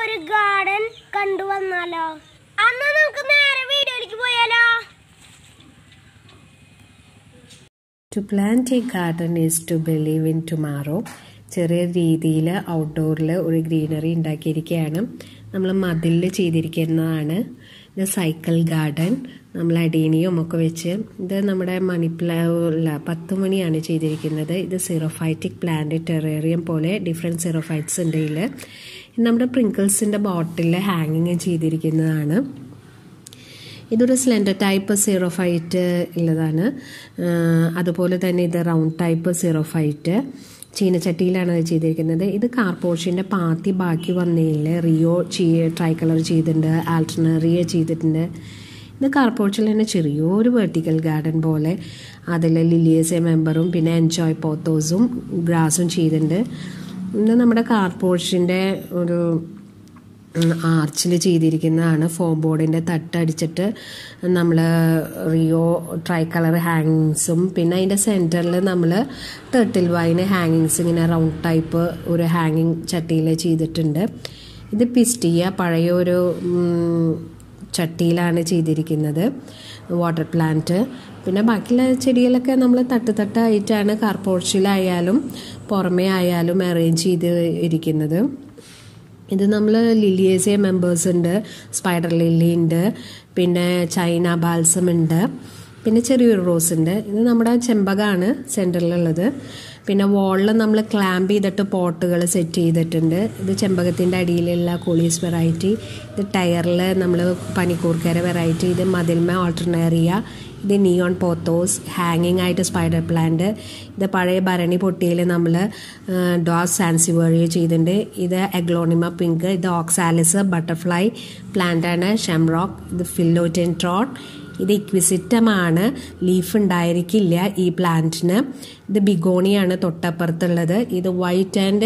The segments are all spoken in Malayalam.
ഒരു ഗാർഡൻ കണ്ടു വന്നാലോ അന്ന് നമുക്ക് നേരെ വീഡിയോയിലേക്ക് പോയാലോ To plant a garden is to believe in tomorrow. ചെറിയ രീതിയിൽ ഔട്ട്ഡോറിൽ ഒരു ഗ്രീനറി ഉണ്ടാക്കിയിരിക്കുകയാണ് നമ്മൾ മതിലിൽ ചെയ്തിരിക്കുന്നതാണ് ഇത് സൈക്കിൾ ഗാർഡൻ നമ്മൾ അടീനിയും ഒക്കെ വെച്ച് ഇത് നമ്മുടെ മണിപ്ല പത്ത് മണിയാണ് ചെയ്തിരിക്കുന്നത് ഇത് സിറോഫൈറ്റിക് പ്ലാന്റ് ടെറേറിയം പോലെ ഡിഫറെൻറ്റ് സിറോഫൈറ്റ്സ് ഉണ്ട് ഇതിൽ നമ്മുടെ പ്രിങ്കിൾസിൻ്റെ ബോട്ടിൽ ഹാങ്ങിങ് ചെയ്തിരിക്കുന്നതാണ് ഇതൊരു സ്ലെൻഡർ ടൈപ്പ് സീറോഫൈറ്റ് ഉള്ളതാണ് അതുപോലെ തന്നെ ഇത് റൗണ്ട് ടൈപ്പ് സീറോഫൈറ്റ് ചീനച്ചട്ടിയിലാണ് അത് ചെയ്തിരിക്കുന്നത് ഇത് കാർപോഷിൻ്റെ പാത്തി ബാക്കി വന്നതിൽ റിയോ ട്രൈ കളർ ചെയ്തിട്ടുണ്ട് ആൾട്ടർണറിയ ചെയ്തിട്ടുണ്ട് ഇത് കാർപോർച്ചിൽ തന്നെ ചെറിയൊരു വെർട്ടിക്കൽ ഗാർഡൻ പോലെ അതിൽ ലിലിയസെ മെമ്പറും പിന്നെ എൻജോയ് പോത്തോസും ഗ്രാസും ചെയ്തിട്ടുണ്ട് ഇത് നമ്മുടെ കാർപോർച്ചിൻ്റെ ഒരു ആർച്ചിൽ ചെയ്തിരിക്കുന്നതാണ് ഫോം ബോർഡിൻ്റെ തട്ടടിച്ചിട്ട് നമ്മൾ റിയോ ട്രൈ കളർ ഹാങ്ങിങ്സും പിന്നെ അതിൻ്റെ സെൻറ്ററിൽ നമ്മൾ ടേർട്ടിൽ വൈന് ഹാങ്ങിങ്സ് ഇങ്ങനെ റൗണ്ട് ടൈപ്പ് ഒരു ഹാങ്ങിങ് ചട്ടിയിൽ ചെയ്തിട്ടുണ്ട് ഇത് പിസ്റ്റിയ പഴയ ഒരു ചട്ടിയിലാണ് ചെയ്തിരിക്കുന്നത് വാട്ടർ പ്ലാന്റ് പിന്നെ ബാക്കിയുള്ള ചെടികളൊക്കെ നമ്മൾ തട്ട് തട്ടായിട്ടാണ് കാർപോർച്ചിലായാലും പുറമേ ആയാലും അറേഞ്ച് ചെയ്ത് ഇരിക്കുന്നത് ഇത് നമ്മൾ ലിലിയേസിയ മെമ്പേഴ്സ് ഉണ്ട് സ്പൈഡർ ലില്ലി ഉണ്ട് പിന്നെ ചൈന ബാൽസം ഉണ്ട് പിന്നെ ചെറിയൊരു റോസ് ഉണ്ട് ഇത് നമ്മുടെ ചെമ്പകമാണ് സെൻറ്ററിലുള്ളത് പിന്നെ വാളിൽ നമ്മൾ ക്ലാമ്പ് ചെയ്തിട്ട് പോട്ടുകൾ സെറ്റ് ചെയ്തിട്ടുണ്ട് ഇത് ചെമ്പകത്തിൻ്റെ അടിയിലുള്ള കോളീസ് വെറൈറ്റി ഇത് ടയറിൽ നമ്മൾ പനിക്കൂർക്കര വെറൈറ്റി ഇത് മതിൽമ ഓൾട്ടർനേറിയ ഇത് നിയോൺ പോത്തോസ് ഹാങ്ങിങ് ആയിട്ട് സ്പൈഡർ പ്ലാന്റ് ഇത് പഴയ ഭരണി പൊട്ടിയിൽ നമ്മൾ ഡോസ് സാൻസിവേറിയ ചെയ്തിട്ടുണ്ട് ഇത് എഗ്ലോണിമ പിങ്ക് ഇത് ഓക്സാലിസ് ബട്ടർഫ്ലൈ പ്ലാന്റാണ് ഷെംറോക്ക് ഇത് ഫില്ലോറ്റൻ ട്രോട്ട് ഇത് ഇക്വിസിറ്റമാണ് ലീഫ് ഉണ്ടായിരിക്കില്ല ഈ പ്ലാന്റിന് ഇത് ബിഗോണിയാണ് തൊട്ടപ്പുറത്തുള്ളത് ഇത് white and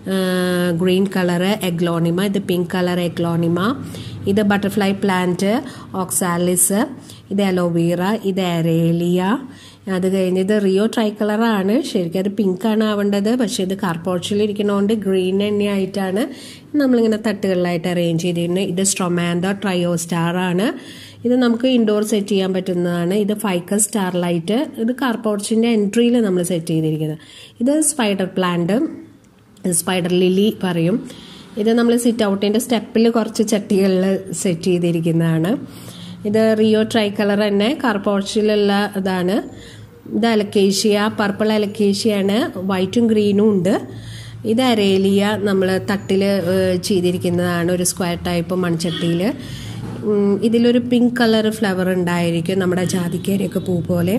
green colour Aglaonema ഇത് പിങ്ക് കളർ എഗ്ലോണിമ ഇത് ബട്ടർഫ്ലൈ പ്ലാന്റ് ഓക്സാലിസ് ഇത് അലോവീറ ഇത് എറേലിയ അത് കഴിഞ്ഞ് ഇത് റിയോ ട്രൈ കളറാണ് ശരിക്കും അത് പിങ്ക് ആണ് ആവേണ്ടത് പക്ഷേ ഇത് കാർപോർച്ചിൽ ഇരിക്കുന്നതുകൊണ്ട് ഗ്രീൻ എണ്ണയായിട്ടാണ് നമ്മളിങ്ങനെ തട്ടുകളിലായിട്ട് അറേഞ്ച് ചെയ്തിരുന്നത് ഇത് സ്ട്രൊമാൻഡോ ട്രയോ സ്റ്റാർ ആണ് ഇത് നമുക്ക് ഇൻഡോർ സെറ്റ് ചെയ്യാൻ പറ്റുന്നതാണ് ഇത് ഫൈക്കസ് സ്റ്റാർലൈറ്റ് ഇത് കാർപോർച്ചിൻ്റെ എൻട്രിയിൽ നമ്മൾ സെറ്റ് ചെയ്തിരിക്കുന്നത് ഇത് സ്പൈഡർ പ്ലാന്റ് സ്പൈഡർ ലിലി പറയും ഇത് നമ്മൾ സിറ്റ് ഔട്ടിൻ്റെ സ്റ്റെപ്പിൽ കുറച്ച് ചട്ടികളിൽ സെറ്റ് ചെയ്തിരിക്കുന്നതാണ് ഇത് റിയോ ട്രൈ കളർ തന്നെ കാർപോർച്ചിലുള്ള ഇതാണ് ഇത് അലക്കേഷ്യ പർപ്പിൾ അലക്കേഷ്യയാണ് വൈറ്റും ഗ്രീനും ഉണ്ട് ഇത് അരേലിയ നമ്മൾ തട്ടിൽ ചെയ്തിരിക്കുന്നതാണ് ഒരു സ്ക്വയർ ടൈപ്പ് മൺചട്ടിയിൽ ഇതിലൊരു പിങ്ക് കളർ ഫ്ലവർ ഉണ്ടായിരിക്കും നമ്മുടെ ജാതിക്കേരയൊക്കെ പൂ പോലെ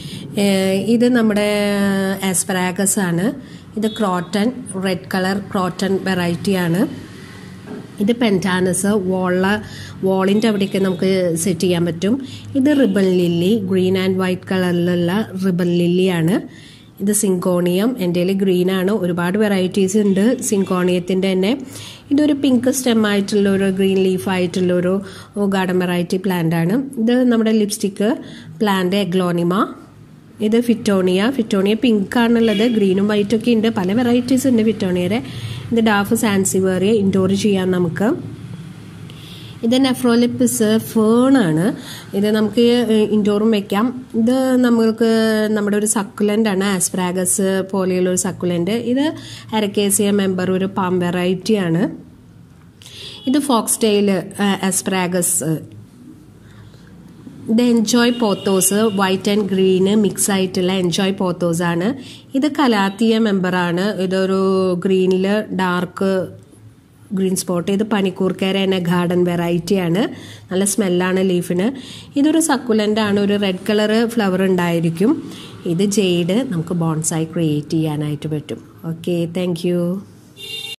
ഇത് നമ്മുടെ ആസ്പരാഗസ് ആണ് ഇത് ക്രോട്ടൺ റെഡ് കളർ ക്രോട്ടൺ വെറൈറ്റിയാണ് ഇത് പെൻറ്റാനസ് വോള വോളിൻ്റെ അവിടെയൊക്കെ നമുക്ക് സെറ്റ് ചെയ്യാൻ പറ്റും ഇത് ribbon lily green and white കളറിലുള്ള റിബൺ ലില്ലിയാണ് ഇത് സിങ്കോണിയം എൻ്റെ കയ്യിൽ ഗ്രീനാണ് ഒരുപാട് വെറൈറ്റീസ് ഉണ്ട് സിങ്കോണിയത്തിൻ്റെ തന്നെ ഇതൊരു പിങ്ക് സ്റ്റെം ആയിട്ടുള്ള ഒരു ഗ്രീൻ ലീഫ് ആയിട്ടുള്ള ഒരു ഗാർഡൻ വെറൈറ്റി പ്ലാന്റ് ആണ് ഇത് നമ്മുടെ ലിപ്സ്റ്റിക്ക് പ്ലാന്റ് എഗ്ലോണിമ ഇത് ഫിറ്റോണിയ ഫിറ്റോണിയ പിങ്ക് ആണുള്ളത് ഗ്രീനും വൈറ്റും ഒക്കെ ഉണ്ട് പല വെറൈറ്റീസ് ഉണ്ട് ഫിറ്റോണിയയുടെ ഇത് ഡാഫ് സാൻസിവേറിയ ഇൻഡോർ ചെയ്യാൻ നമുക്ക് ഇത് നെഫ്രോലിപ്പിസ് ഫേൺ ആണ് ഇത് നമുക്ക് ഇൻഡോറും വെക്കാം ഇത് നമ്മൾക്ക് നമ്മുടെ ഒരു സക്കുലൻ്റ് ആണ് ആസ്പ്രാഗസ് പോലെയുള്ള ഒരു സക്കുലൻ്റ് ഇത് അരക്കേസിയ മെമ്പർ ഒരു പാം വെറൈറ്റി ആണ് ഇത് ഫോക്സ് ടെയിൽ ആസ്പ്രാഗസ് ഇത് enjoy pothos white and green mix ആയിട്ടുള്ള എൻജോയ് പോത്തോസ് ആണ് ഇത് കലാത്തിയ മെമ്പറാണ് ഇതൊരു ഗ്രീനിൽ ഡാർക്ക് ഗ്രീൻ സ്പോട്ട് ഇത് പനിക്കൂർക്കേര എന്ന ഗാർഡൻ വെറൈറ്റി ആണ് നല്ല സ്മെല്ലാണ് ലീഫിന് ഇതൊരു സക്കുലൻ്റ് ആണ് ഒരു റെഡ് കളർ ഫ്ലവർ ഉണ്ടായിരിക്കും ഇത് ജെയ്ഡ് നമുക്ക് ബോൺസായി ക്രിയേറ്റ് ചെയ്യാനായിട്ട് പറ്റും ഓക്കെ താങ്ക്